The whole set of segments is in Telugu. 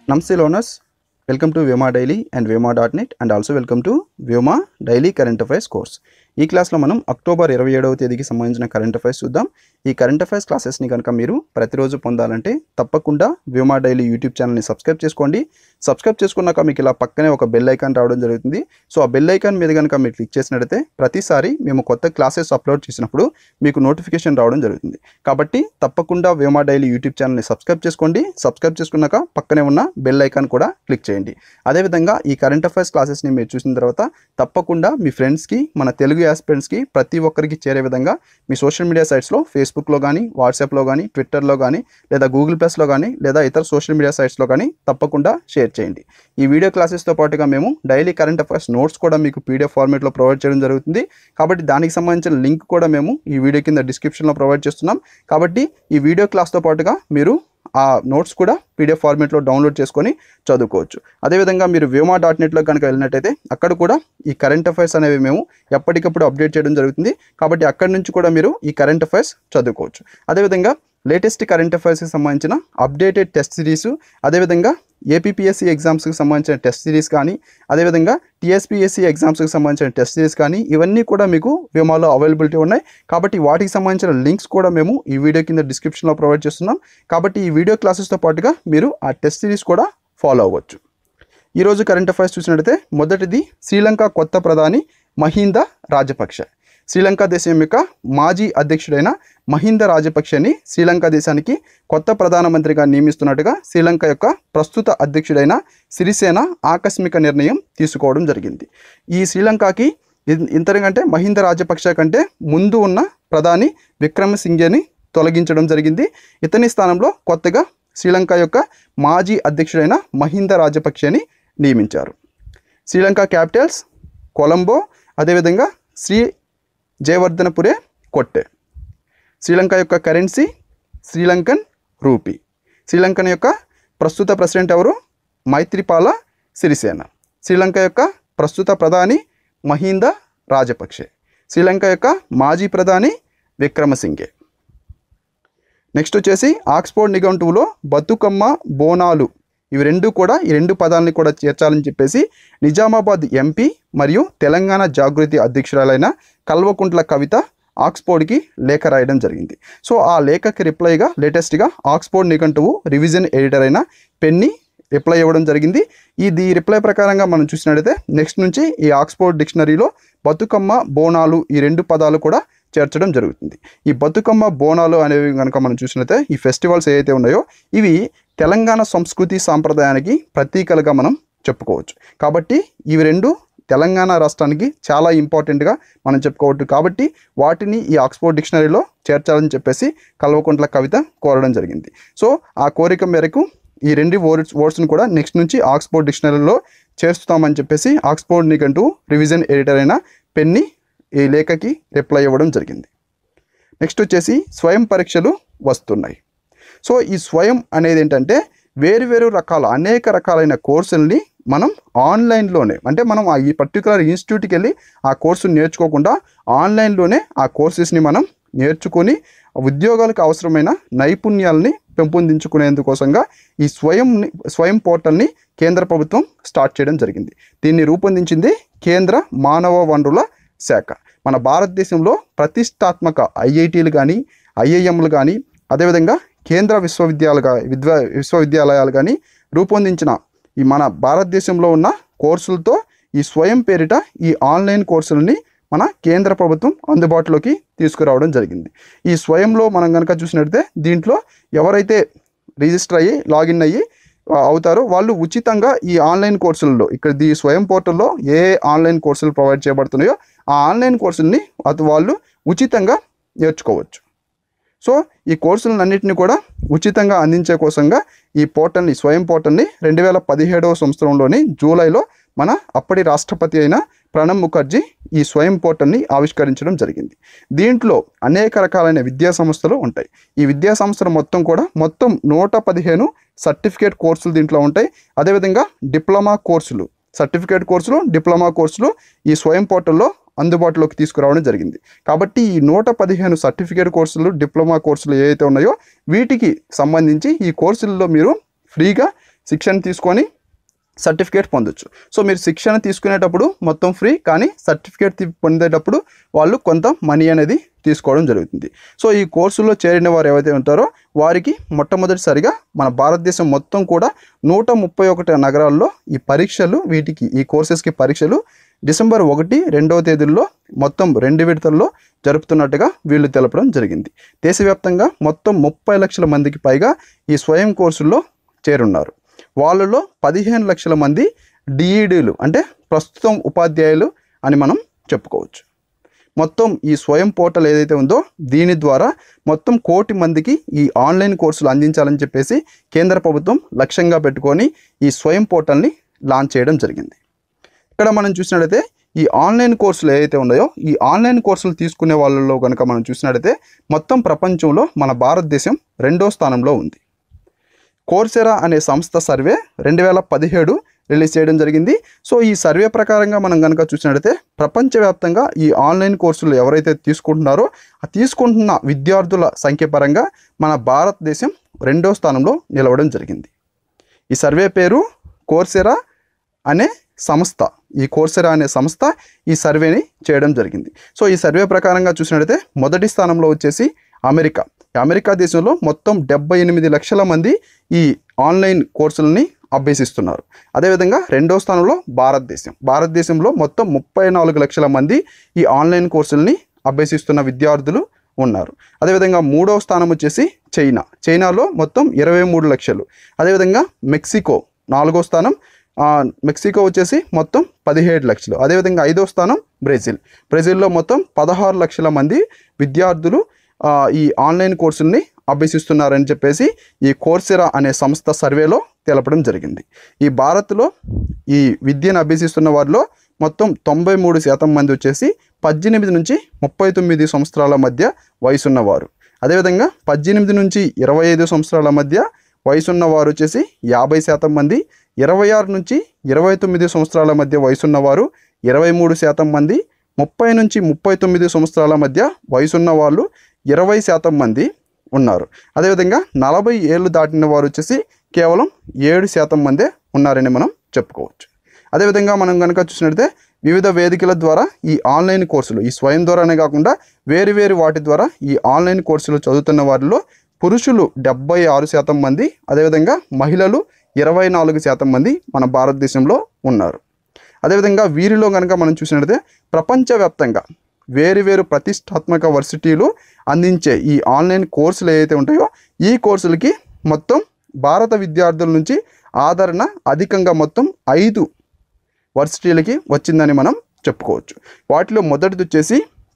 Namaste learners, welcome to Vyoma Daily and Vyoma.net and also welcome to Vyoma Daily Current Affairs course. ఈ క్లాస్లో మనం అక్టోబర్ ఇరవై ఏడవ తేదీకి సంబంధించిన కరెంట్ అఫైర్స్ చూద్దాం ఈ కరెంట్ అఫైర్స్ క్లాసెస్ని కనుక మీరు ప్రతిరోజు పొందాలంటే తప్పకుండా వ్యోమా డైలీ యూట్యూబ్ ఛానల్ని సబ్స్క్రైబ్ చేసుకోండి సబ్స్క్రైబ్ చేసుకున్నాక మీకు ఇలా పక్కనే ఒక బెల్ ఐకాన్ రావడం జరుగుతుంది సో ఆ బెల్ ఐకాన్ మీద కనుక మీరు క్లిక్ చేసినట్లయితే ప్రతిసారి మేము కొత్త క్లాసెస్ అప్లోడ్ చేసినప్పుడు మీకు నోటిఫికేషన్ రావడం జరుగుతుంది కాబట్టి తప్పకుండా వ్యోమా డైలీ యూట్యూబ్ ఛానల్ని సబ్స్క్రైబ్ చేసుకోండి సబ్స్క్రైబ్ చేసుకున్నాక పక్కనే ఉన్న బెల్ ఐకాన్ కూడా క్లిక్ చేయండి అదేవిధంగా ఈ కరెంట్ అఫైర్స్ క్లాసెస్ని మీరు చూసిన తర్వాత తప్పకుండా మీ ఫ్రెండ్స్కి మన తెలుగు యాస్పిరెంట్స్కి ప్రతి ఒక్కరికి చేరే విధంగా మీ సోషల్ మీడియా సైట్స్లో ఫేస్బుక్లో కానీ వాట్సాప్లో కానీ ట్విట్టర్లో కానీ లేదా గూగుల్ ప్లస్లో కానీ లేదా ఇతర సోషల్ మీడియా సైట్స్లో కానీ తప్పకుండా షేర్ చేయండి ఈ వీడియో క్లాసెస్తో పాటుగా మేము డైలీ కరెంట్ అఫైర్స్ నోట్స్ కూడా మీకు పీడిఎఫ్ ఫార్మేట్లో ప్రొవైడ్ చేయడం జరుగుతుంది కాబట్టి దానికి సంబంధించిన లింక్ కూడా మేము ఈ వీడియో కింద డిస్క్రిప్షన్లో ప్రొవైడ్ చేస్తున్నాం కాబట్టి ఈ వీడియో క్లాస్తో పాటుగా మీరు ఆ నోట్స్ కూడా పీడిఎఫ్ ఫార్మేట్లో డౌన్లోడ్ చేసుకొని చదువుకోవచ్చు అదేవిధంగా మీరు వ్యోమా డాట్ నెట్లో కనుక వెళ్ళినట్టయితే అక్కడ కూడా ఈ కరెంట్ అఫైర్స్ అనేవి మేము ఎప్పటికప్పుడు అప్డేట్ చేయడం జరుగుతుంది కాబట్టి అక్కడి నుంచి కూడా మీరు ఈ కరెంట్ అఫైర్స్ చదువుకోవచ్చు అదేవిధంగా లేటెస్ట్ కరెంట్ అఫైర్స్కి సంబంధించిన అప్డేటెడ్ టెస్ట్ సిరీస్ అదేవిధంగా ఏపీపీఎస్సీ ఎగ్జామ్స్కి సంబంధించిన టెస్ట్ సిరీస్ కానీ అదేవిధంగా టీఎస్పీఎస్సీ ఎగ్జామ్స్కి సంబంధించిన టెస్ట్ సిరీస్ కానీ ఇవన్నీ కూడా మీకు వ్యోమాలో అవైలబిలిటీ ఉన్నాయి కాబట్టి వాటికి సంబంధించిన లింక్స్ కూడా మేము ఈ వీడియో కింద డిస్క్రిప్షన్లో ప్రొవైడ్ చేస్తున్నాం కాబట్టి ఈ వీడియో క్లాసెస్తో పాటుగా మీరు ఆ టెస్ట్ సిరీస్ కూడా ఫాలో అవ్వచ్చు ఈరోజు కరెంట్ అఫైర్స్ చూసినట్లయితే మొదటిది శ్రీలంక కొత్త ప్రధాని మహీంద రాజపక్ష శ్రీలంక దేశం యొక్క మాజీ అధ్యక్షుడైన మహీంద రాజపక్షని శ్రీలంక దేశానికి కొత్త ప్రధానమంత్రిగా నియమిస్తున్నట్టుగా శ్రీలంక యొక్క ప్రస్తుత అధ్యక్షుడైన సిరిసేన ఆకస్మిక నిర్ణయం తీసుకోవడం జరిగింది ఈ శ్రీలంకకి ఇన్- ఇంతకంటే మహీంద రాజపక్ష కంటే ముందు ఉన్న ప్రధాని విక్రమసింఘేని తొలగించడం జరిగింది ఇతని స్థానంలో కొత్తగా శ్రీలంక యొక్క మాజీ అధ్యక్షుడైన మహీంద రాజపక్షని నియమించారు శ్రీలంక క్యాపిటల్స్ కొలంబో అదేవిధంగా శ్రీ జయవర్ధనపురే కొట్టె శ్రీలంక యొక్క కరెన్సీ శ్రీలంకన్ రూపీ శ్రీలంకన్ యొక్క ప్రస్తుత ప్రెసిడెంట్ ఎవరు మైత్రిపాల సిరిసేన శ్రీలంక యొక్క ప్రస్తుత ప్రధాని మహీంద రాజపక్షే శ్రీలంక యొక్క మాజీ ప్రధాని విక్రమసింఘే నెక్స్ట్ వచ్చేసి ఆక్స్ఫోర్డ్ నిఘంటువులో బతుకమ్మ బోనాలు ఇవి రెండు కూడా ఈ రెండు పదాలని కూడా చేర్చాలని చెప్పేసి నిజామాబాద్ ఎంపీ మరియు తెలంగాణ జాగృతి అధ్యక్షురాలైన కల్వకుంట్ల కవిత ఆక్స్ఫోర్డ్కి లేఖ రాయడం జరిగింది సో ఆ లేఖకి రిప్లైగా లేటెస్ట్గా ఆక్స్ఫోర్డ్ నిఘంటువు రివిజన్ ఎడిటర్ అయిన పెన్ని రిప్లై ఇవ్వడం జరిగింది ఇది రిప్లై ప్రకారంగా మనం చూసినట్టయితే నెక్స్ట్ నుంచి ఈ ఆక్స్ఫోర్డ్ డిక్షనరీలో బతుకమ్మ బోనాలు ఈ రెండు పదాలు కూడా చేర్చడం జరుగుతుంది ఈ బతుకమ్మ బోనాలు అనేవి కనుక మనం చూసినట్లయితే ఈ ఫెస్టివల్స్ ఏవైతే ఉన్నాయో ఇవి తెలంగాణ సంస్కృతి సాంప్రదాయానికి ప్రతీకలుగా మనం చెప్పుకోవచ్చు కాబట్టి ఇవి రెండు తెలంగాణ రాష్ట్రానికి చాలా ఇంపార్టెంట్గా మనం చెప్పుకోవచ్చు కాబట్టి వాటిని ఈ ఆక్స్ఫోర్డ్ డిక్షనరీలో చేర్చాలని చెప్పేసి కల్వకుంట్ల కవిత కోరడం జరిగింది సో ఆ కోరిక మేరకు ఈ రెండు వర్డ్స్ వర్డ్స్ని కూడా నెక్స్ట్ నుంచి ఆక్స్ఫోర్డ్ డిక్షనరీలో చేస్తామని చెప్పేసి ఆక్స్ఫోర్డ్ నికంటూ రివిజన్ ఎడిటర్ అయిన పెన్ని ఈ లేఖకి రిప్లై ఇవ్వడం జరిగింది నెక్స్ట్ వచ్చేసి స్వయం పరీక్షలు వస్తున్నాయి సో ఈ స్వయం అనేది ఏంటంటే వేరు వేరు రకాల అనేక రకాలైన కోర్సుల్ని మనం ఆన్లైన్లోనే అంటే మనం ఆ ఈ పర్టికులర్ ఇన్స్టిట్యూట్కి వెళ్ళి ఆ కోర్సుని నేర్చుకోకుండా ఆన్లైన్లోనే ఆ కోర్సెస్ని మనం నేర్చుకొని ఉద్యోగాలకు అవసరమైన నైపుణ్యాలని పెంపొందించుకునేందుకోసంగా ఈ స్వయం స్వయం పోర్టల్ని కేంద్ర ప్రభుత్వం స్టార్ట్ చేయడం జరిగింది దీన్ని రూపొందించింది కేంద్ర మానవ వనరుల శాఖ మన భారతదేశంలో ప్రతిష్టాత్మక ఐఐటీలు కానీ ఐఐఎంలు కానీ అదేవిధంగా కేంద్ర విశ్వవిద్యాలయ విద్వా విశ్వవిద్యాలయాలు కానీ రూపొందించిన ఈ మన భారతదేశంలో ఉన్న కోర్సులతో ఈ స్వయం పేరిట ఈ ఆన్లైన్ కోర్సులని మన కేంద్ర ప్రభుత్వం అందుబాటులోకి తీసుకురావడం జరిగింది ఈ స్వయంలో మనం కనుక చూసినట్లయితే దీంట్లో ఎవరైతే రిజిస్టర్ అయ్యి లాగిన్ అయ్యి ఆ, అవుతారో వాళ్ళు ఉచితంగా ఈ ఆన్లైన్ కోర్సులలో ఇక్కడ ఈ స్వయం పోర్టల్లో ఏ ఏ ఆన్లైన్ కోర్సులు ప్రొవైడ్ చేయబడుతున్నాయో ఆ ఆన్లైన్ కోర్సుల్ని అది వాళ్ళు ఉచితంగా నేర్చుకోవచ్చు సో ఈ కోర్సులన్నింటినీ కూడా ఉచితంగా అందించే కోసంగా ఈ పోర్టల్ని స్వయం పోర్టల్ని రెండు వేల పదిహేడవ సంవత్సరంలోని జూలైలో మన అప్పటి రాష్ట్రపతి అయిన ప్రణబ్ ముఖర్జీ ఈ స్వయం పోర్టల్ని ఆవిష్కరించడం జరిగింది దీంట్లో అనేక రకాలైన విద్యా సంస్థలు ఉంటాయి ఈ విద్యా సంస్థలు మొత్తం కూడా మొత్తం నూట పదిహేను సర్టిఫికేట్ కోర్సులు దీంట్లో ఉంటాయి అదేవిధంగా డిప్లొమా కోర్సులు సర్టిఫికేట్ కోర్సులు డిప్లొమా కోర్సులు ఈ స్వయం పోర్టల్లో అందుబాటులోకి తీసుకురావడం జరిగింది కాబట్టి ఈ నూట పదిహేను సర్టిఫికేట్ కోర్సులు డిప్లొమా కోర్సులు ఏవైతే ఉన్నాయో వీటికి సంబంధించి ఈ కోర్సుల్లో మీరు ఫ్రీగా శిక్షణ తీసుకొని సర్టిఫికేట్ పొందొచ్చు సో మీరు శిక్షణ తీసుకునేటప్పుడు మొత్తం ఫ్రీ కానీ సర్టిఫికేట్ తీ- పొందేటప్పుడు వాళ్ళు కొంత మనీ అనేది తీసుకోవడం జరుగుతుంది సో ఈ కోర్సులో చేరిన వారు ఏవైతే ఉంటారో వారికి మొట్టమొదటిసారిగా మన భారతదేశం మొత్తం కూడా నూట ముప్పై ఒకటి నగరాల్లో ఈ పరీక్షలు వీటికి ఈ కోర్సెస్కి పరీక్షలు డిసెంబర్ ఒకటి రెండవ తేదీల్లో మొత్తం రెండు విడతల్లో జరుపుతున్నట్టుగా వీళ్ళు తెలపడం జరిగింది దేశవ్యాప్తంగా మొత్తం ముప్పై లక్షల మందికి పైగా ఈ స్వయం కోర్సుల్లో చేరున్నారు వాళ్ళలో పదిహేను లక్షల మంది డిఈడీలు అంటే ప్రస్తుతం ఉపాధ్యాయులు అని మనం చెప్పుకోవచ్చు మొత్తం ఈ స్వయం పోర్టల్ ఏదైతే ఉందో దీని ద్వారా మొత్తం కోటి మందికి ఈ ఆన్లైన్ కోర్సులు అందించాలని చెప్పేసి కేంద్ర ప్రభుత్వం లక్ష్యంగా పెట్టుకొని ఈ స్వయం పోర్టల్ని లాంచ్ చేయడం జరిగింది ఇక్కడ మనం చూసినట్లయితే ఈ ఆన్లైన్ కోర్సులు ఏవైతే ఉన్నాయో ఈ ఆన్లైన్ కోర్సులు తీసుకునే వాళ్ళలో కనుక మనం చూసినట్లయితే మొత్తం ప్రపంచంలో మన భారతదేశం రెండో స్థానంలో ఉంది కోర్సెరా అనే సంస్థ సర్వే రెండు వేల పదిహేడు రిలీజ్ చేయడం జరిగింది సో ఈ సర్వే ప్రకారంగా మనం కనుక చూసినట్లయితే ప్రపంచవ్యాప్తంగా ఈ ఆన్లైన్ కోర్సులు ఎవరైతే తీసుకుంటున్నారో ఆ తీసుకుంటున్న విద్యార్థుల సంఖ్య పరంగా మన భారతదేశం రెండో స్థానంలో నిలవడం జరిగింది ఈ సర్వే పేరు కోర్సెరా అనే సంస్థ ఈ కోర్సెరా అనే సంస్థ ఈ సర్వేని చేయడం జరిగింది సో ఈ సర్వే ప్రకారంగా చూసినట్లయితే మొదటి స్థానంలో వచ్చేసి అమెరికా ఈ అమెరికా దేశంలో మొత్తం డెబ్బై ఎనిమిది లక్షల మంది ఈ ఆన్లైన్ కోర్సులని అభ్యసిస్తున్నారు అదేవిధంగా రెండో స్థానంలో భారతదేశం భారతదేశంలో మొత్తం ముప్పై నాలుగు లక్షల మంది ఈ ఆన్లైన్ కోర్సుల్ని అభ్యసిస్తున్న విద్యార్థులు ఉన్నారు అదేవిధంగా మూడవ స్థానం వచ్చేసి చైనా చైనాలో మొత్తం ఇరవై మూడు లక్షలు అదేవిధంగా మెక్సికో నాలుగో స్థానం ఆ, మెక్సికో వచ్చేసి మొత్తం పదిహేడు లక్షలు అదేవిధంగా ఐదో స్థానం బ్రెజిల్ బ్రెజిల్లో మొత్తం పదహారు లక్షల మంది విద్యార్థులు ఆ, ఈ ఆన్లైన్ కోర్సుల్ని అభ్యసిస్తున్నారని చెప్పేసి ఈ కోర్సెరా అనే సంస్థ సర్వేలో తెలపడం జరిగింది ఈ భారత్లో ఈ విద్యను అభ్యసిస్తున్న వారిలో మొత్తం తొంభై మూడు శాతం మంది వచ్చేసి పద్దెనిమిది నుంచి ముప్పై తొమ్మిది సంవత్సరాల మధ్య వయసున్నవారు అదేవిధంగా పద్దెనిమిది నుంచి ఇరవై ఐదు సంవత్సరాల మధ్య వయసున్న వారు వచ్చేసి యాభై శాతం మంది ఇరవై ఆరు నుంచి ఇరవై తొమ్మిది సంవత్సరాల మధ్య వయసున్న వారు ఇరవై మూడు శాతం మంది ముప్పై నుంచి ముప్పై తొమ్మిది సంవత్సరాల మధ్య వయసున్న వాళ్ళు ఇరవై శాతం మంది ఉన్నారు అదేవిధంగా నలభై ఏళ్ళు దాటిన వారు వచ్చేసి కేవలం ఏడు శాతం మందే ఉన్నారని మనం చెప్పుకోవచ్చు అదేవిధంగా మనం కనుక చూసినట్లయితే వివిధ వేదికల ద్వారా ఈ ఆన్లైన్ కోర్సులు ఈ స్వయం ద్వారానే కాకుండా వేరు వేరు వాటి ద్వారా ఈ ఆన్లైన్ కోర్సులు చదువుతున్న వారిలో పురుషులు డెబ్బై ఆరు శాతం మంది అదేవిధంగా మహిళలు ఇరవై నాలుగు శాతం మంది మన భారతదేశంలో ఉన్నారు అదేవిధంగా వీరిలో కనుక మనం చూసినట్లయితే ప్రపంచవ్యాప్తంగా వేరు వేరు ప్రతిష్టాత్మక వర్సిటీలు అందించే ఈ ఆన్లైన్ కోర్సులు ఏవైతే ఉంటాయో ఈ కోర్సులకి మొత్తం భారత విద్యార్థుల నుంచి ఆదరణ అధికంగా మొత్తం ఐదు వర్సిటీలకి వచ్చిందని మనం చెప్పుకోవచ్చు వాటిలో మొదటిది వచ్చేసి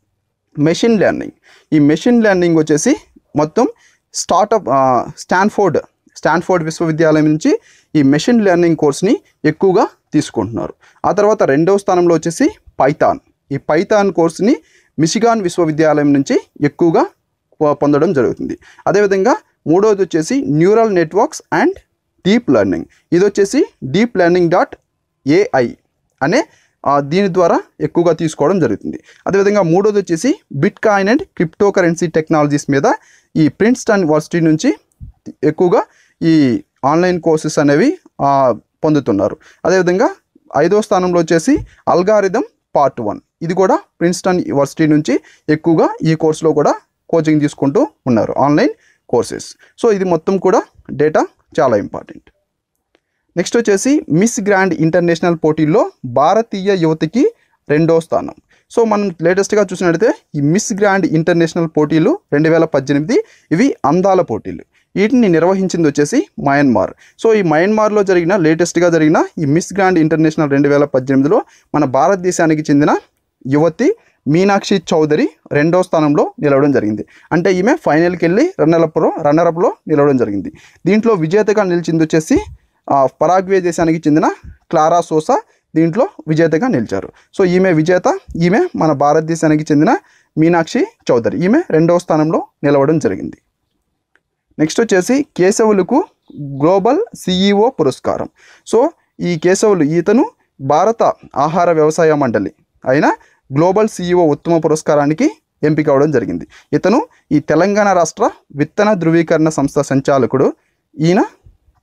మెషిన్ లెర్నింగ్ ఈ మెషిన్ లెర్నింగ్ వచ్చేసి మొత్తం స్టార్టప్ ఆ, స్టాన్ఫోర్డ్ స్టాన్ఫోర్డ్ విశ్వవిద్యాలయం నుంచి ఈ మెషిన్ లెర్నింగ్ కోర్స్ని ఎక్కువగా తీసుకుంటున్నారు ఆ తర్వాత రెండవ స్థానంలో వచ్చేసి పైథాన్ ఈ పైథాన్ కోర్స్ని మిషిగాన్ విశ్వవిద్యాలయం నుంచి ఎక్కువగా పొ- పొందడం జరుగుతుంది అదేవిధంగా మూడవది వచ్చేసి neural networks and deep learning ఇది వచ్చేసి డీప్ లెర్నింగ్ డాట్ ఏఐ అనే ఆ, దీని ద్వారా ఎక్కువగా తీసుకోవడం జరుగుతుంది అదేవిధంగా మూడోది వచ్చేసి bitcoin and crypto currency technologies మీద ఈ ప్రిన్స్టన్ యూనివర్సిటీ నుంచి ఎక్కువగా ఈ ఆన్లైన్ కోర్సెస్ అనేవి ఆ, పొందుతున్నారు అదేవిధంగా ఐదో స్థానంలో వచ్చేసి అల్గారిథం పార్ట్ వన్ ఇది కూడా ప్రిన్స్టన్ యూనివర్సిటీ నుంచి ఎక్కువగా ఈ కోర్సులో కూడా కోచింగ్ తీసుకుంటూ ఉన్నారు ఆన్లైన్ కోర్సెస్ సో ఇది మొత్తం కూడా డేటా చాలా ఇంపార్టెంట్ నెక్స్ట్ వచ్చేసి మిస్ గ్రాండ్ ఇంటర్నేషనల్ పోటీల్లో భారతీయ యువతికి రెండో స్థానం సో మనం లేటెస్ట్గా చూసినట్లయితే ఈ మిస్ గ్రాండ్ ఇంటర్నేషనల్ పోటీలు రెండు వేల పద్దెనిమిది ఇవి అందాల పోటీలు వీటిని నిర్వహించింది వచ్చేసి మయన్మార్ సో ఈ మయన్మార్లో జరిగిన లేటెస్ట్గా జరిగిన ఈ మిస్ గ్రాండ్ ఇంటర్నేషనల్ రెండు వేల పద్దెనిమిదిలో మన భారతదేశానికి చెందిన యువతి మీనాక్షి చౌదరి రెండో స్థానంలో నిలవడం జరిగింది అంటే ఈమె ఫైనల్కి వెళ్ళి రన్నర్అప్లో రన్నర్అప్లో నిలవడం జరిగింది దీంట్లో విజేతగా నిలిచింది వచ్చేసి ఆ, పరాగ్వే దేశానికి చెందిన క్లారా సోసా దీంట్లో విజేతగా నిలిచారు సో ఈమె విజేత ఈమె మన భారతదేశానికి చెందిన మీనాక్షి చౌదరి ఈమె రెండవ స్థానంలో నిలవడం జరిగింది నెక్స్ట్ వచ్చేసి కేశవులకు గ్లోబల్ సిఈఓ పురస్కారం సో ఈ కేశవులు ఈతను భారత ఆహార వ్యవసాయ మండలి అయిన గ్లోబల్ సిఈఓ ఉత్తమ పురస్కారానికి ఎంపిక అవడం జరిగింది ఇతను ఈ తెలంగాణ రాష్ట్ర విత్తన ధృవీకరణ సంస్థ సంచాలకుడు ఈయన కె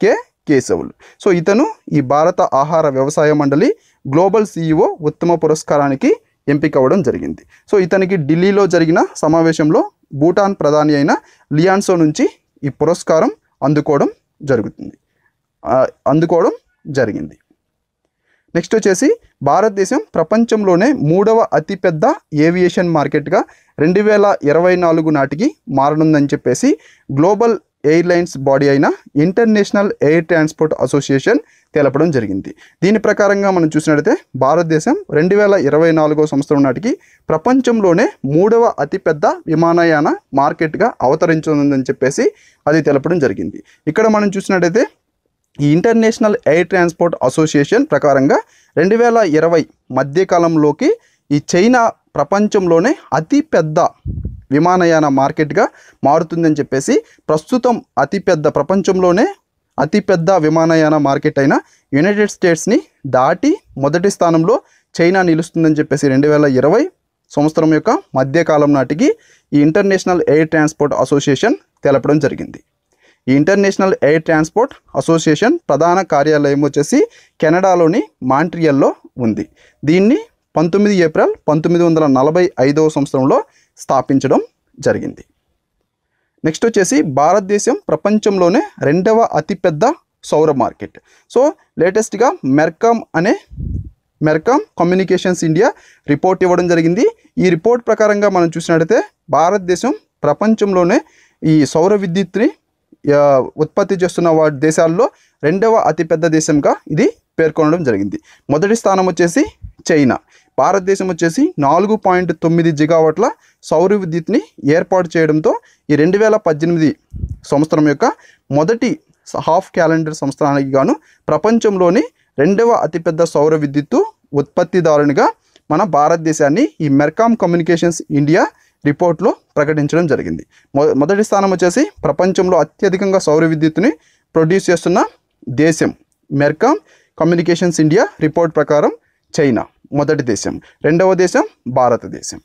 కేశవులు సో ఇతను ఈ భారత ఆహార వ్యవసాయ మండలి గ్లోబల్ సీఈఓ ఉత్తమ పురస్కారానికి ఎంపిక అవ్వడం జరిగింది సో ఇతనికి ఢిల్లీలో జరిగిన సమావేశంలో భూటాన్ ప్రధాని అయిన లియాన్సో నుంచి ఈ పురస్కారం అందుకోవడం జరుగుతుంది ఆ, అందుకోవడం జరిగింది నెక్స్ట్ వచ్చేసి భారతదేశం ప్రపంచంలోనే మూడవ అతిపెద్ద ఏవియేషన్ మార్కెట్గా రెండు వేల ఇరవై నాలుగు నాటికి మారనుందని చెప్పేసి గ్లోబల్ ఎయిర్లైన్స్ బాడీ అయిన ఇంటర్నేషనల్ ఎయిర్ ట్రాన్స్పోర్ట్ అసోసియేషన్ తెలపడం జరిగింది దీని ప్రకారంగా మనం చూసినట్లయితే భారతదేశం రెండు వేల ఇరవై నాలుగో సంవత్సరం నాటికి ప్రపంచంలోనే మూడవ అతిపెద్ద విమానయాన మార్కెట్గా అవతరించనుందని చెప్పేసి అది తెలపడం జరిగింది ఇక్కడ మనం చూసినట్టయితే ఈ ఇంటర్నేషనల్ ఎయిర్ ట్రాన్స్పోర్ట్ అసోసియేషన్ ప్రకారంగా రెండు వేల ఇరవై మధ్యకాలంలోకి ఈ చైనా ప్రపంచంలోనే అతి పెద్ద విమానయాన మార్కెట్గా మారుతుందని చెప్పేసి ప్రస్తుతం అతిపెద్ద ప్రపంచంలోనే అతిపెద్ద విమానయాన మార్కెట్ అయిన యునైటెడ్ స్టేట్స్ని దాటి మొదటి స్థానంలో చైనా నిలుస్తుందని చెప్పేసి రెండు వేల ఇరవై సంవత్సరం యొక్క మధ్యకాలం నాటికి ఈ ఇంటర్నేషనల్ ఎయిర్ ట్రాన్స్పోర్ట్ అసోసియేషన్ తెలపడం జరిగింది ఈ ఇంటర్నేషనల్ ఎయిర్ ట్రాన్స్పోర్ట్ అసోసియేషన్ ప్రధాన కార్యాలయం వచ్చేసి కెనడాలోని మాంట్రియల్లో ఉంది దీన్ని పంతొమ్మిది ఏప్రిల్ పంతొమ్మిది వందల నలభై ఐదవ సంవత్సరంలో స్థాపించడం జరిగింది నెక్స్ట్ వచ్చేసి భారతదేశం ప్రపంచంలోనే రెండవ అతిపెద్ద సౌర మార్కెట్ సో లేటెస్ట్గా మెర్కామ్ అనే మెర్కామ్ కమ్యూనికేషన్స్ ఇండియా రిపోర్ట్ ఇవ్వడం జరిగింది ఈ రిపోర్ట్ ప్రకారంగా మనం చూసినట్లయితే భారతదేశం ప్రపంచంలోనే ఈ సౌర విద్యుత్ని ఆ, ఉత్పత్తి చేస్తున్న వాటి దేశాల్లో రెండవ అతిపెద్ద దేశంగా ఇది పేర్కొనడం జరిగింది మొదటి స్థానం వచ్చేసి చైనా భారతదేశం వచ్చేసి నాలుగు పాయింట్ తొమ్మిది జిగావాట్ల సౌర విద్యుత్ని ఏర్పాటు చేయడంతో ఈ రెండు వేల పద్దెనిమిది సంవత్సరం యొక్క మొదటి హాఫ్ క్యాలెండర్ సంవత్సరానికి గాను ప్రపంచంలోని రెండవ అతిపెద్ద సౌర విద్యుత్తు ఉత్పత్తిదారునిగా మన భారతదేశాన్ని ఈ మెర్కామ్ కమ్యూనికేషన్స్ ఇండియా రిపోర్ట్లో ప్రకటించడం జరిగింది మొ మొదటి స్థానం వచ్చేసి ప్రపంచంలో అత్యధికంగా సౌర విద్యుత్తుని ప్రొడ్యూస్ చేస్తున్న దేశం మెర్కామ్ కమ్యూనికేషన్స్ ఇండియా రిపోర్ట్ ప్రకారం చైనా మొదటి దేశం రెండవ దేశం భారతదేశం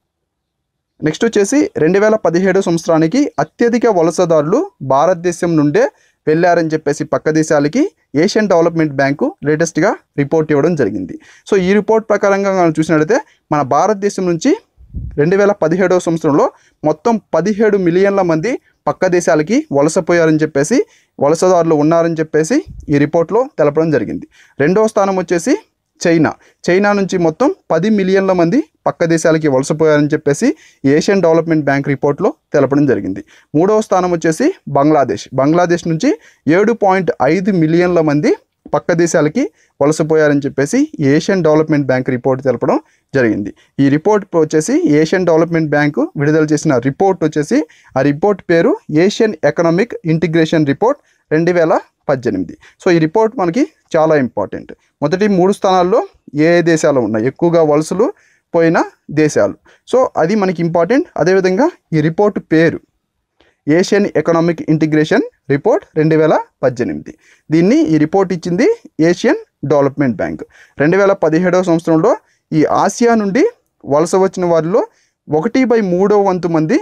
నెక్స్ట్ వచ్చేసి రెండు వేల పదిహేడు సంవత్సరానికి అత్యధిక వలసదారులు భారతదేశం నుండే వెళ్ళారని చెప్పేసి పక్క దేశాలకి ఏషియన్ డెవలప్మెంట్ బ్యాంకు లేటెస్ట్గా రిపోర్ట్ ఇవ్వడం జరిగింది సో ఈ రిపోర్ట్ ప్రకారంగా మనం చూసినట్లయితే మన భారతదేశం నుంచి రెండు వేల పదిహేడవ సంవత్సరంలో మొత్తం పదిహేడు మిలియన్ల మంది పక్క దేశాలకి వలసపోయారని చెప్పేసి వలసదారులు ఉన్నారని చెప్పేసి ఈ రిపోర్ట్లో తెలపడం జరిగింది రెండవ స్థానం వచ్చేసి చైనా చైనా నుంచి మొత్తం పది మిలియన్ల మంది పక్క దేశాలకి వలసపోయారని చెప్పేసి ఏషియన్ డెవలప్మెంట్ బ్యాంక్ రిపోర్ట్లో తెలపడం జరిగింది మూడవ స్థానం వచ్చేసి బంగ్లాదేశ్ బంగ్లాదేశ్ నుంచి ఏడు పాయింట్ ఐదు మిలియన్ల మంది పక్క దేశాలకి వలసపోయారని చెప్పేసి ఏషియన్ డెవలప్మెంట్ బ్యాంక్ రిపోర్ట్ తెలపడం జరిగింది ఈ రిపోర్ట్ వచ్చేసి ఏషియన్ డెవలప్మెంట్ బ్యాంకు విడుదల చేసిన రిపోర్ట్ వచ్చేసి ఆ రిపోర్ట్ పేరు ఏషియన్ ఎకనామిక్ ఇంటిగ్రేషన్ రిపోర్ట్ రెండు వేల పద్దెనిమిది సో ఈ రిపోర్ట్ మనకి చాలా ఇంపార్టెంట్ మొదటి మూడు స్థానాల్లో ఏ ఏ దేశాలు ఉన్నాయి ఎక్కువగా వలసలు పోయిన దేశాలు సో అది మనకి ఇంపార్టెంట్ అదేవిధంగా ఈ రిపోర్ట్ పేరు ఏషియన్ ఎకనామిక్ ఇంటిగ్రేషన్ రిపోర్ట్ రెండు వేల పద్దెనిమిది దీన్ని ఈ రిపోర్ట్ ఇచ్చింది ఏషియన్ డెవలప్మెంట్ బ్యాంక్ రెండు వేల పదిహేడవ సంవత్సరంలో ఈ ఆసియా నుండి వలస వచ్చిన వారిలో ఒకటి బై మూడో వంతు మంది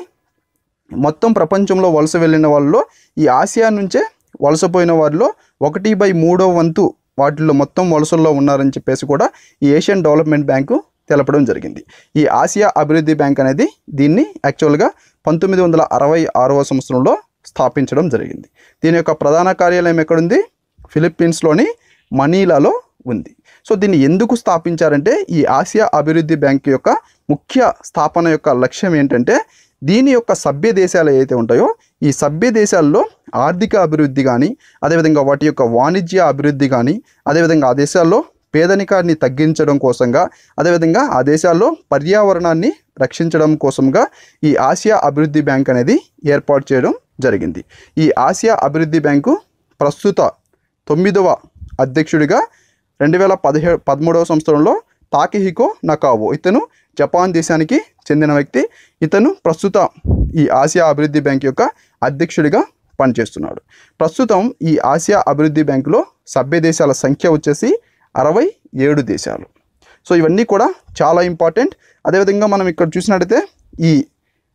మొత్తం ప్రపంచంలో వలస వెళ్ళిన వాళ్ళలో ఈ ఆసియా నుంచే వలసపోయిన వారిలో ఒకటి బై మూడో వంతు వాటిల్లో మొత్తం వలసల్లో ఉన్నారని చెప్పేసి కూడా ఈ ఏషియన్ డెవలప్మెంట్ బ్యాంకు తెలపడం జరిగింది ఈ ఆసియా అభివృద్ధి బ్యాంక్ అనేది దీన్ని యాక్చువల్గా పంతొమ్మిది వందల అరవై ఆరవ సంవత్సరంలో స్థాపించడం జరిగింది దీని యొక్క ప్రధాన కార్యాలయం ఎక్కడుంది ఫిలిప్పీన్స్లోని మనీలాలో ఉంది సో దీన్ని ఎందుకు స్థాపించారంటే ఈ ఆసియా అభివృద్ధి బ్యాంక్ యొక్క ముఖ్య స్థాపన యొక్క లక్ష్యం ఏంటంటే దీని యొక్క సభ్య దేశాలు ఏవైతే ఉంటాయో ఈ సభ్య దేశాల్లో ఆర్థిక అభివృద్ధి కానీ అదేవిధంగా వాటి యొక్క వాణిజ్య అభివృద్ధి కానీ అదేవిధంగా ఆ దేశాల్లో పేదరికాన్ని తగ్గించడం కోసంగా అదేవిధంగా ఆ దేశాల్లో పర్యావరణాన్ని రక్షించడం కోసంగా ఈ ఆసియా అభివృద్ధి బ్యాంక్ అనేది ఏర్పాటు చేయడం జరిగింది ఈ ఆసియా అభివృద్ధి బ్యాంకు ప్రస్తుత తొమ్మిదవ అధ్యక్షుడిగా రెండు వేల పదిహేడు పదమూడవ సంవత్సరంలో తాకిహికో నకావో ఇతను జపాన్ దేశానికి చెందిన వ్యక్తి ఇతను ప్రస్తుత ఈ ఆసియా అభివృద్ధి బ్యాంక్ యొక్క అధ్యక్షుడిగా పనిచేస్తున్నాడు ప్రస్తుతం ఈ ఆసియా అభివృద్ధి బ్యాంకులో సభ్య దేశాల సంఖ్య వచ్చేసి అరవై ఏడు దేశాలు సో ఇవన్నీ కూడా చాలా ఇంపార్టెంట్ అదేవిధంగా మనం ఇక్కడ చూసినట్టయితే ఈ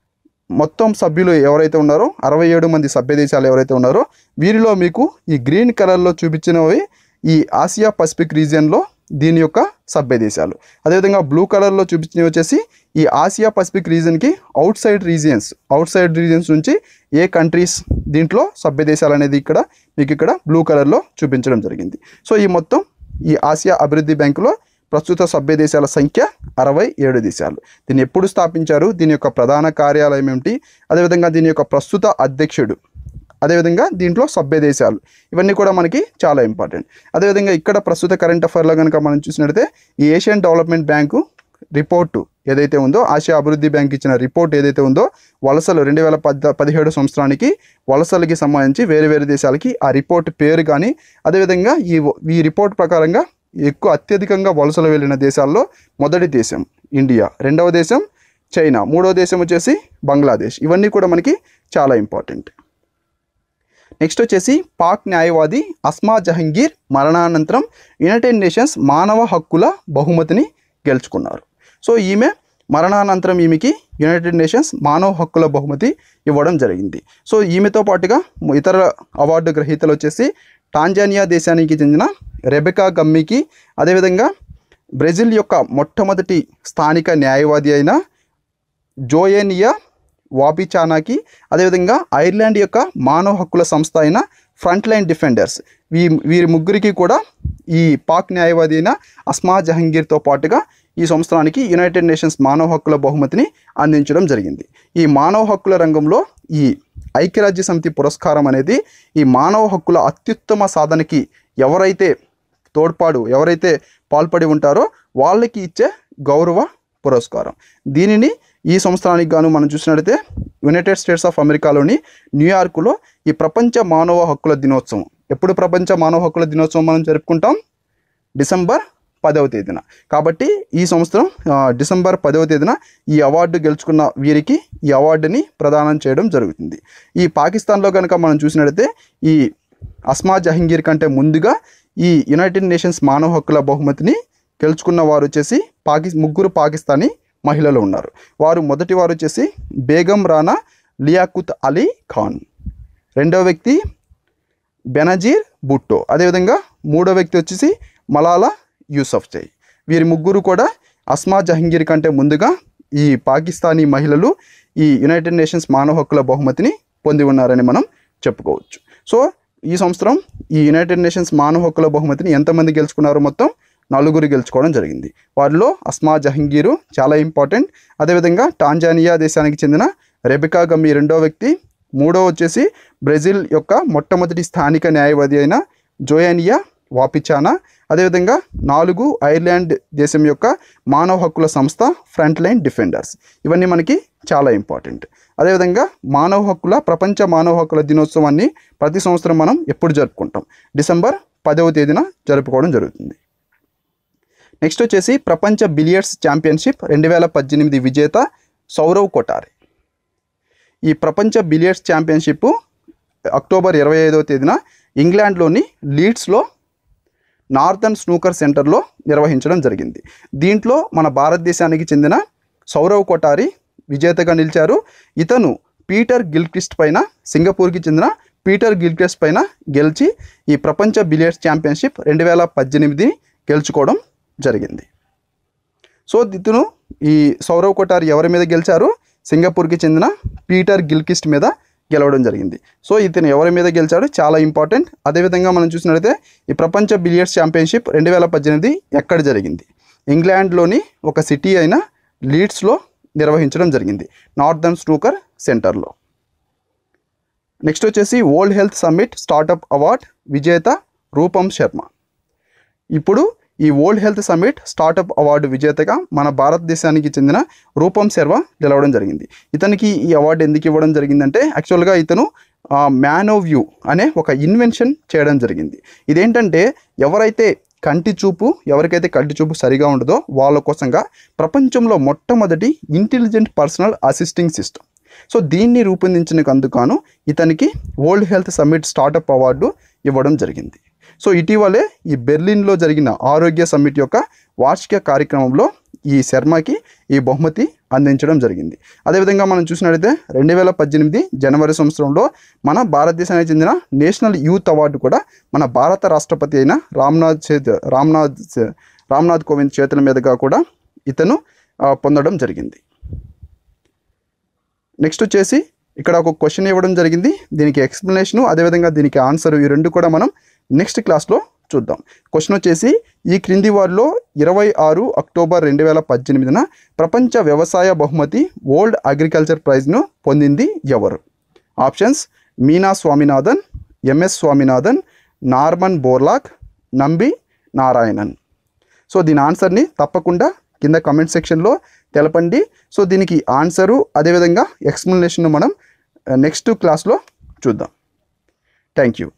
మొత్తం సభ్యులు ఎవరైతే ఉన్నారో అరవై ఏడు మంది సభ్య దేశాలు ఎవరైతే ఉన్నారో వీరిలో మీకు ఈ గ్రీన్ కలర్లో చూపించినవి ఈ ఆసియా పసిఫిక్ రీజియన్లో దీని యొక్క సభ్య దేశాలు అదేవిధంగా బ్లూ కలర్లో చూపించినవి వచ్చేసి ఈ ఆసియా పసిఫిక్ రీజన్కి outside regions outside regions నుంచి ఏ కంట్రీస్ దీంట్లో సభ్య దేశాలు అనేది ఇక్కడ మీకు ఇక్కడ బ్లూ కలర్లో చూపించడం జరిగింది సో ఈ మొత్తం ఈ ఆసియా అభివృద్ధి బ్యాంకులో ప్రస్తుత సభ్య దేశాల సంఖ్య అరవై ఏడు దేశాలు దీన్ని ఎప్పుడు స్థాపించారు దీని యొక్క ప్రధాన కార్యాలయం ఏమిటి అదేవిధంగా దీని యొక్క ప్రస్తుత అధ్యక్షుడు అదేవిధంగా దీంట్లో సభ్య దేశాలు ఇవన్నీ కూడా మనకి చాలా ఇంపార్టెంట్ అదేవిధంగా ఇక్కడ ప్రస్తుత కరెంట్ అఫైర్లో కనుక మనం చూసినట్లయితే ఈ ఏషియన్ డెవలప్మెంట్ బ్యాంకు రిపోర్టు ఏదైతే ఉందో ఆసియా అభివృద్ధి బ్యాంక్ ఇచ్చిన రిపోర్ట్ ఏదైతే ఉందో వలసలు రెండు వేల పద్ పదిహేడు సంవత్సరానికి వలసలకి సంబంధించి వేరే వేరే దేశాలకి ఆ రిపోర్ట్ పేరు కానీ అదేవిధంగా ఈ ఈ రిపోర్ట్ ప్రకారంగా ఎక్కువ అత్యధికంగా వలసలు వెళ్ళిన దేశాల్లో మొదటి దేశం ఇండియా రెండవ దేశం చైనా మూడవ దేశం వచ్చేసి బంగ్లాదేశ్ ఇవన్నీ కూడా మనకి చాలా ఇంపార్టెంట్ నెక్స్ట్ వచ్చేసి పాక్ న్యాయవాది అస్మా జహంగీర్ మరణానంతరం యునైటెడ్ నేషన్స్ మానవ హక్కుల బహుమతిని గెలుచుకున్నారు సో ఈమె మరణానంతరం ఈమెకి యునైటెడ్ నేషన్స్ మానవ హక్కుల బహుమతి ఇవ్వడం జరిగింది సో ఈమెతో పాటుగా ఇతర అవార్డు గ్రహీతలు వచ్చేసి టాంజానియా దేశానికి చెందిన రెబెకా గమ్మికి అదేవిధంగా బ్రెజిల్ యొక్క మొట్టమొదటి స్థానిక న్యాయవాది అయిన జోయేనియా వాపిచానాకి అదేవిధంగా ఐర్లాండ్ యొక్క మానవ హక్కుల సంస్థ అయిన ఫ్రంట్ లైన్ డిఫెండర్స్ వీ వీరి ముగ్గురికి కూడా ఈ పాక్ న్యాయవాది అయిన అస్మా జహంగీర్తో పాటుగా ఈ సంవత్సరానికి యునైటెడ్ నేషన్స్ మానవ హక్కుల బహుమతిని అందించడం జరిగింది ఈ మానవ హక్కుల రంగంలో ఈ ఐక్యరాజ్య సమితి పురస్కారం అనేది ఈ మానవ హక్కుల అత్యుత్తమ సాధనకి ఎవరైతే తోడ్పాడు ఎవరైతే పాల్పడి ఉంటారో వాళ్ళకి ఇచ్చే గౌరవ పురస్కారం దీనిని ఈ సంవత్సరానికి గాను మనం చూసినట్లయితే యునైటెడ్ స్టేట్స్ ఆఫ్ అమెరికాలోని న్యూయార్కులో ఈ ప్రపంచ మానవ హక్కుల దినోత్సవం ఎప్పుడు ప్రపంచ మానవ హక్కుల దినోత్సవం మనం జరుపుకుంటాం డిసెంబర్ పదవ తేదీన కాబట్టి ఈ సంవత్సరం ఆ, డిసెంబర్ పదవ తేదీన ఈ అవార్డు గెలుచుకున్న వీరికి ఈ అవార్డుని ప్రదానం చేయడం జరుగుతుంది ఈ పాకిస్తాన్లో కనుక మనం చూసినట్లయితే ఈ అస్మా జహంగీర్ కంటే ముందుగా ఈ యునైటెడ్ నేషన్స్ మానవ హక్కుల బహుమతిని గెలుచుకున్న వారు వచ్చేసి పాకి ముగ్గురు పాకిస్తానీ మహిళలు ఉన్నారు వారు మొదటి వారు వచ్చేసి బేగం రానా లియాకుత్ అలీ ఖాన్ రెండవ వ్యక్తి బెనజీర్ భుట్టో అదేవిధంగా మూడో వ్యక్తి వచ్చేసి మలాలా యూసఫ్ జై వీరి ముగ్గురు కూడా అస్మా జహంగీర్ కంటే ముందుగా ఈ పాకిస్తానీ మహిళలు ఈ యునైటెడ్ నేషన్స్ మానవ హక్కుల బహుమతిని పొంది ఉన్నారని మనం చెప్పుకోవచ్చు సో ఈ సంవత్సరం ఈ యునైటెడ్ నేషన్స్ మానవ హక్కుల బహుమతిని ఎంతమంది గెలుచుకున్నారో మొత్తం నలుగురు గెలుచుకోవడం జరిగింది వారిలో అస్మా జహంగీరు చాలా ఇంపార్టెంట్ అదేవిధంగా టాంజానియా దేశానికి చెందిన రెబికా గమ్మి రెండో వ్యక్తి మూడో వచ్చేసి బ్రెజిల్ యొక్క మొట్టమొదటి స్థానిక న్యాయవాది అయిన జోయానియా వాపిచానా అదేవిధంగా నాలుగు ఐర్లాండ్ దేశం యొక్క మానవ హక్కుల సంస్థ ఫ్రంట్ లైన్ డిఫెండర్స్ ఇవన్నీ మనకి చాలా ఇంపార్టెంట్ అదేవిధంగా మానవ హక్కుల ప్రపంచ మానవ హక్కుల దినోత్సవాన్ని ప్రతి సంవత్సరం మనం ఎప్పుడు జరుపుకుంటాం డిసెంబర్ పదవ తేదీన జరుపుకోవడం జరుగుతుంది నెక్స్ట్ వచ్చేసి ప్రపంచ బిలియర్డ్స్ ఛాంపియన్షిప్ రెండు వేల పద్దెనిమిది విజేత సౌరవ్ కొటారి ఈ ప్రపంచ బిలియర్డ్స్ ఛాంపియన్షిప్ అక్టోబర్ ఇరవై ఐదవ తేదీన ఇంగ్లాండ్లోని లీడ్స్లో నార్థన్ స్నూకర్ సెంటర్లో నిర్వహించడం జరిగింది దీంట్లో మన భారతదేశానికి చెందిన సౌరవ్ కొటారి విజేతగా నిలిచారు ఇతను పీటర్ గిల్క్రిస్ట్ పైన సింగపూర్కి చెందిన పీటర్ గిల్క్రిస్ట్ పైన గెలిచి ఈ ప్రపంచ బిలియర్డ్స్ ఛాంపియన్షిప్ రెండు వేల పద్దెనిమిది గెలుచుకోవడం జరిగింది సో ఇతను ఈ సౌరవ్ కొటారి ఎవరి మీద గెలిచారు సింగపూర్కి చెందిన పీటర్ గిల్కిస్ట్ మీద గెలవడం జరిగింది సో ఇతను ఎవరి మీద గెలిచాడు చాలా ఇంపార్టెంట్ అదేవిధంగా మనం చూసినట్లయితే ఈ ప్రపంచ బిలియర్డ్స్ ఛాంపియన్షిప్ రెండు వేల పద్దెనిమిది ఎక్కడ జరిగింది ఇంగ్లాండ్లోని ఒక సిటీ అయిన లీడ్స్లో నిర్వహించడం జరిగింది నార్థన్ స్నూకర్ సెంటర్లో నెక్స్ట్ వచ్చేసి world health summit startup award విజేత రూపం శర్మ ఇప్పుడు ఈ world health summit startup award విజేతగా మన భారతదేశానికి చెందిన రూపం శర్మ గెలవడం జరిగింది ఇతనికి ఈ అవార్డు ఎందుకు ఇవ్వడం జరిగిందంటే యాక్చువల్గా ఇతను మ్యాన్ ఆఫ్ వ్యూ అనే ఒక ఇన్వెన్షన్ చేయడం జరిగింది ఇదేంటంటే ఎవరైతే కంటి చూపు ఎవరికైతే కంటి చూపు సరిగా ఉండదో వాళ్ళ కోసంగా ప్రపంచంలో మొట్టమొదటి intelligent personal assisting system so దీన్ని రూపొందించినందుకు గాను ఇతనికి world health summit startup award ఇవ్వడం జరిగింది సో ఇటీవలే ఈ బెర్లిన్లో జరిగిన ఆరోగ్య సమ్మిట్ యొక్క వార్షిక కార్యక్రమంలో ఈ శర్మకి ఈ బహుమతి అందించడం జరిగింది అదేవిధంగా మనం చూసినట్లయితే రెండు వేల పద్దెనిమిది జనవరి సంవత్సరంలో మన భారతదేశానికి చెందిన నేషనల్ యూత్ అవార్డు కూడా మన భారత రాష్ట్రపతి అయిన రామ్నాథ్ చేతి రామ్నాథ్ రామ్నాథ్ కోవింద్ చేతుల మీదుగా కూడా ఇతను ఆ, పొందడం జరిగింది నెక్స్ట్ వచ్చేసి ఇక్కడ ఒక క్వశ్చన్ ఇవ్వడం జరిగింది దీనికి ఎక్స్ప్లెనేషను అదేవిధంగా దీనికి ఆన్సర్ ఈ రెండు కూడా మనం నెక్స్ట్ క్లాస్లో చూద్దాం క్వశ్చన్ వచ్చేసి ఈ క్రింది వారిలో ఇరవై ఆరు అక్టోబర్ రెండు వేల పద్దెనిమిదిన ప్రపంచ వ్యవసాయ బహుమతి వరల్డ్ అగ్రికల్చర్ ప్రైజ్ను పొందింది ఎవరు options Meena Swaminathan MS Swaminathan Norman Borlaug Nambi Narayanan so దీని ఆన్సర్ని తప్పకుండా కింద కమెంట్ సెక్షన్లో తెలపండి సో దీనికి ఆన్సరు అదేవిధంగా ఎక్స్ప్లెనేషన్ మనం నెక్స్ట్ క్లాస్లో చూద్దాం థ్యాంక్ యూ